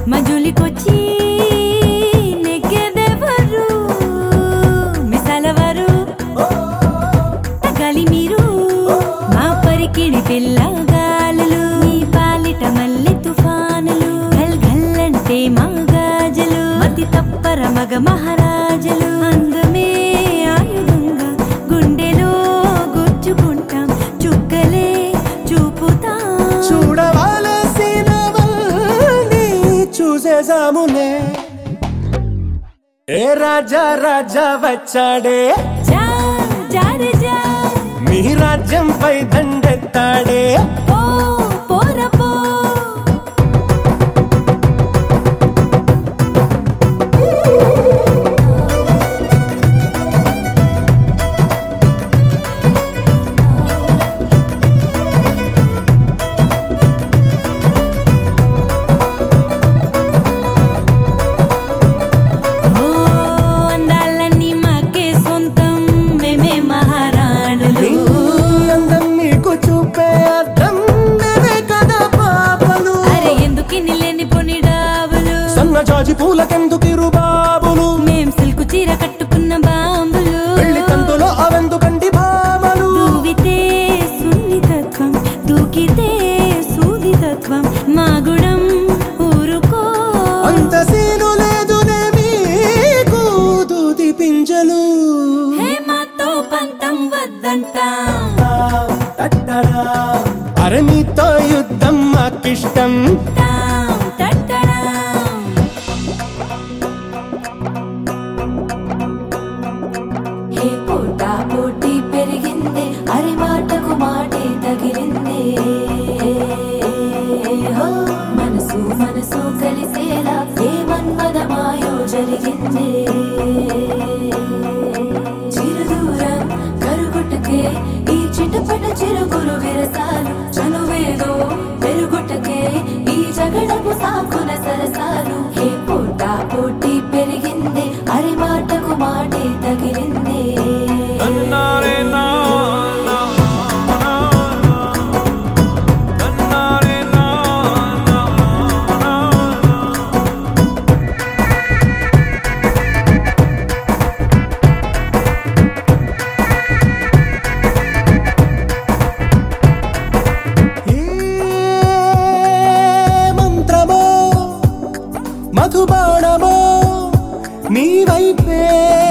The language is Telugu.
మజులికొచ్చి నెగ్గెదెవరు మిసలవరు తగాలి మీరు మా పరికిణి పిల్లగాలులు మీ పాలిట మల్లె తుఫానులు గల్ గల్లంటే మా గాజులు మతి తప్పర మగ మహారాజులు అందమే ఆయుధంగా గుండెలో గుచ్చుకుంటాం చుక్కలే చూపుతాం చూడవలసినవన్నీ చూసేసాములే ఏ రాజా రాజా వచ్చాడే జా జారే జా మీ రాజ్యంపై దండెత్తాడే పో పోర పో ఓ అందాలన్నీ మాకే సొంతం మేమే మహారాణులు నీ అందం మీకు చూపే అర్థం మేమే కదా పాపలు అరే ఎందుకు నిలేని పొనిడావులు సన్న జాజి పూలకెందుకిరు బాబులు మేం సిల్కు చీర కట్టుకున్న బాంబులు పెళ్లి కంతులో అవెందుకండి భామలు దూవితే సున్నితత్వం దూకితే సూదితత్వం మా గుణం ఊరుకో అంత సీను లేదునే మీకు దూది పింజలు హే మాతో పంతం వద్దంటాం అరే మీతో యుద్ధం మాకిష్టం టాం, టట్టడాం. హే పోటా పోటీ పెరిగింది అరి మాటకు మాటే తగిలింది హో, మనసు మనసు కలిసేలా ఏ మన్మద మాయో జరిగింది చిరుదూరం కరుగుటకే ఈ చిటపట చిరుగురు విరసాలు చనువేదో పెరుగుటకే ఈ జగడపు సాకున సరసాలు ఏ పోటా పోటీ పెరిగింది అరి మాటకు మాటే తగిలింది ఏ మంత్రమో మధుబాణమో నీ వైపే